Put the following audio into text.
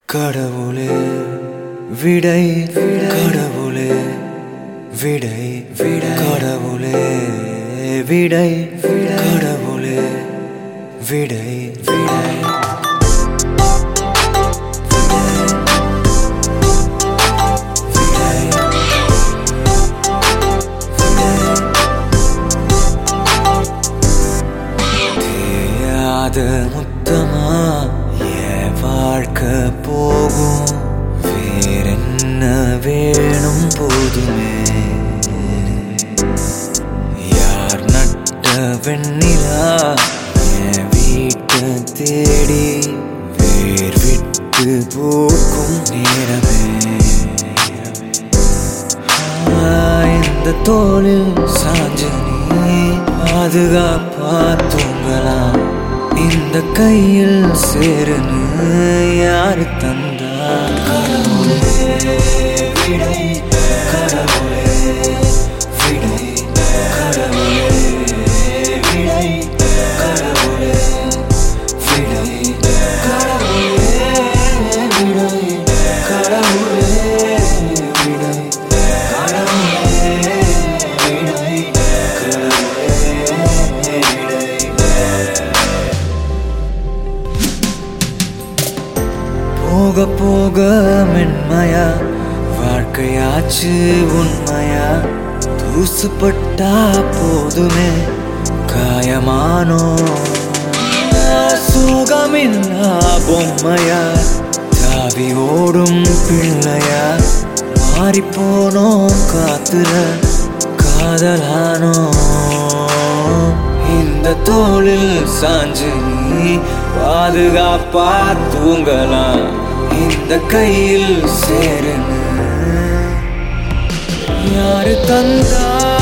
கடவுளே விடை கடவுளே விடை விடை கடவுளே விடை கடவுளே விடை விடை தேயாத முத்தமா என் வாழ்க்கை போகும் வேறென்ன வேணும் போதுமே யார் நட்ட வெண்ணிலா என் வீட்டை தேடி வேர் விட்டு பூக்கும் நேரமே ஆ, இந்த தோளில் சாஞ்சு நீ பாதுகாப்பா தூங்கலாம் இந்த கையில் சேருன்னு யாரு தந்தா கடவுளே விடை கடவுளே விடை கடவுளே விடை கடவுளே விடை கடவுளே விடை கடவுளே விடை போக போக மென்மையா வாழ்க்கையாச்சு உண்மையா தூசுப்பட்டா போதுமே காயமானோ சுகமில்லா பொம்மையா தாவி ஓடும் பிள்ளையா மாறிப்போனோம் காத்துல காதலானோ இந்த தோளில் சாஞ்சு நீ பாதுகாப்பா தூங்கலாம் இந்த கையில் சேருன்னு யாரு தந்தா